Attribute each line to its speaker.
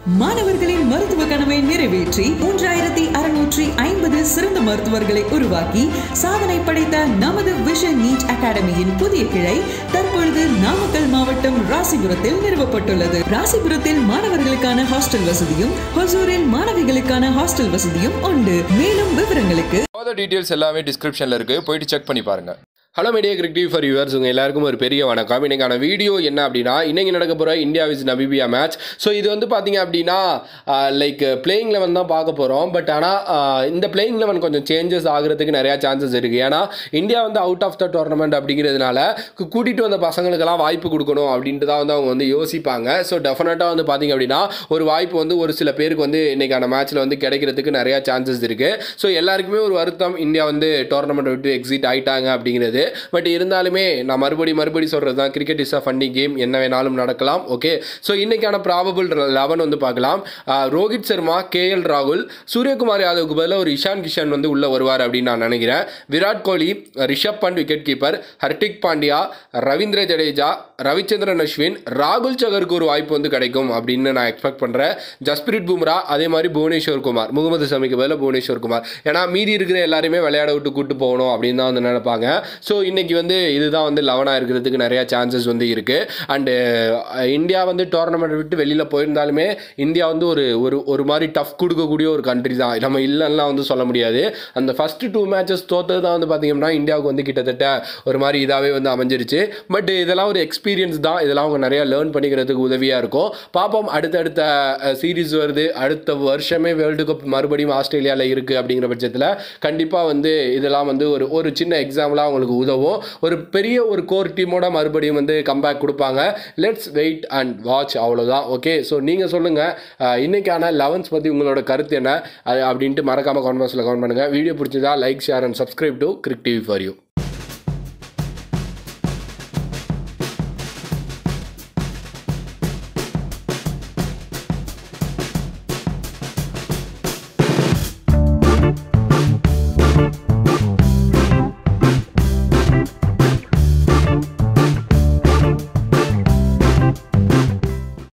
Speaker 1: மாணவர்களின் மருத்துவ கனவை நிறைவேற்றி மூன்றாயிரத்தி அறுநூற்றி ஐம்பது சிறந்த மருத்துவர்களை உருவாக்கி சாதனை படைத்த நமது விஷன் நீட் அகாடமியின் புதிய கிளை தற்பொழுது நாமக்கல் மாவட்டம் ராசிபுரத்தில் நிறுவப்பட்டுள்ளது ராசிபுரத்தில் மாணவர்களுக்கான ஹாஸ்டல் வசதியும் ஹொசூரில் மாணவிகளுக்கான ஹாஸ்டல் வசதியும் உண்டு மேலும் விவரங்களுக்கு
Speaker 2: ஃபர்தர் டீட்டெயில்ஸ் எல்லாமே டிஸ்கிரிப்ஷனில் இருக்குது போயிட்டு செக் பண்ணி பாருங்கள் hello media creative for yours உங்கள் எல்லாருக்கும் ஒரு பெரிய வணக்கம் இன்னைக்கான வீடியோ என்ன அப்படின்னா இன்னைக்கு நடக்க போகிற India vs Namibia match so இது வந்து பார்த்தீங்க அப்படின்னா லைக் பிளேயிங் லெவன் தான் பார்க்க போகிறோம் பட் ஆனால் இந்த பிளேயிங் லெவன் கொஞ்சம் சேஞ்சஸ் ஆகிறதுக்கு நிறையா சான்சஸ் இருக்குது ஏன்னா இந்தியா வந்து அவுட் ஆஃப் த டோர்னமெண்ட் அப்படிங்கிறதுனால கு- கூட்டிகிட்டு வந்த பசங்களுக்கெல்லாம் வாய்ப்பு கொடுக்கணும் அப்படின்ட்டு தான் வந்து அவங்க வந்து யோசிப்பாங்க ஸோ டெஃபினட்டாக வந்து பார்த்தீங்க அப்படின்னா ஒரு வாய்ப்பு வந்து ஒரு சில பேருக்கு வந்து இன்னைக்கான மேட்ச்சில் வந்து கிடைக்கிறதுக்கு நிறையா சான்சஸ் இருக்குது ஸோ எல்லாருக்குமே ஒரு வருத்தம் இந்தியா வந்து டோர்னமெண்ட் விட்டு எக்ஸிட் ஆயிட்டாங்க அப்படிங்கிறது பட் இருந்தாலுமே நான் மறுபடி மறுபடி சொல்கிறது தான் cricket is a funny game என்ன வேணாலும் நடக்கலாம் ஓகே ஸோ இன்னைக்கான ப்ராபபிள் லெவன் வந்து பார்க்கலாம் ஆஹ் ரோஹித் சர்மா கேஎல் ராகுல் சூரியகுமார் யாதவுக்கு பதிலாக ஒரு இஷான் கிஷன் வந்து உள்ளே வருவார் அப்படின்னு நான் நினைக்கிறேன் விராட் கோலி ரிஷப் பண்ட் விக்கெட் கீப்பர் ஹர்திக் பாண்டியா ரவீந்திர ஜடேஜா ரவிச்சந்திரன் அஸ்வின் ராகுல் சகருக்கு ஒரு வாய்ப்பு வந்து கிடைக்கும் அப்படின்னு நான் எக்ஸ்பெக்ட் பண்ணுறேன் ஜஸ்பிரிட் பும்ரா அதே மாதிரி புவனேஸ்வர் குமார் முகமது சமிக்கு பதிலாக புவனேஸ்வர் குமார் ஏன்னா மீதி இருக்கிற எல்லாருமே விளையாட விட்டு கூட்டு போகணும் அப்படின்னு தான் வந்து நினைப்பாங்க ஸோ இன்னைக்கு வந்து இதுதான் வந்து லெவனாக இருக்கிறதுக்கு நிறையா சான்சஸ் வந்து இருக்குது அண்டு இந்தியா வந்து டோர்னமெண்ட் விட்டு வெளியில் போயிருந்தாலுமே இந்தியா வந்து ஒரு ஒரு ஒரு மாதிரி டஃப் கொடுக்கக்கூடிய ஒரு கண்ட்ரி தான் நம்ம இல்லைன்னா வந்து சொல்ல முடியாது அந்த ஃபஸ்ட்டு டூ மேட்சஸ் தோத்தது தான் வந்து பார்த்தீங்கன்னா இந்தியாவுக்கு வந்து கிட்டத்தட்ட ஒரு மாதிரி இதாகவே வந்து அமைஞ்சிருச்சு பட் இதெல்லாம் ஒரு எக்ஸ்பீரியன்ஸ் தான் இதெல்லாம் அவங்க நிறையா லேர்ன் பண்ணிக்கிறதுக்கு உதவியாக இருக்கும் பார்ப்போம் அடுத்தடுத்த சீரீஸ் வருது அடுத்த வருஷமே வேர்ல்டு கப் மறுபடியும் ஆஸ்திரேலியாவில் இருக்குது அப்படிங்கிற பட்சத்தில் கண்டிப்பாக வந்து இதெல்லாம் வந்து ஒரு ஒரு சின்ன எக்ஸாம்பிளாக அவங்களுக்கு உதவும் ஒரு பெரிய ஒரு கோர் டீமோட மறுபடியும் வந்து கம்பேக் கொடுப்பாங்க லெட்ஸ் வெயிட் அண்ட் வாட்ச் அவ்வளோதான் ஓகே ஸோ நீங்கள் சொல்லுங்கள் இன்னைக்கான லெவன்ஸ் பற்றி உங்களோட கருத்து என்ன அது அப்படின்ட்டு மறக்காமல் கான்வர்ஸில் கமெண்ட் பண்ணுங்கள் வீடியோ பிடிச்சதா like share and subscribe to Crick TV for you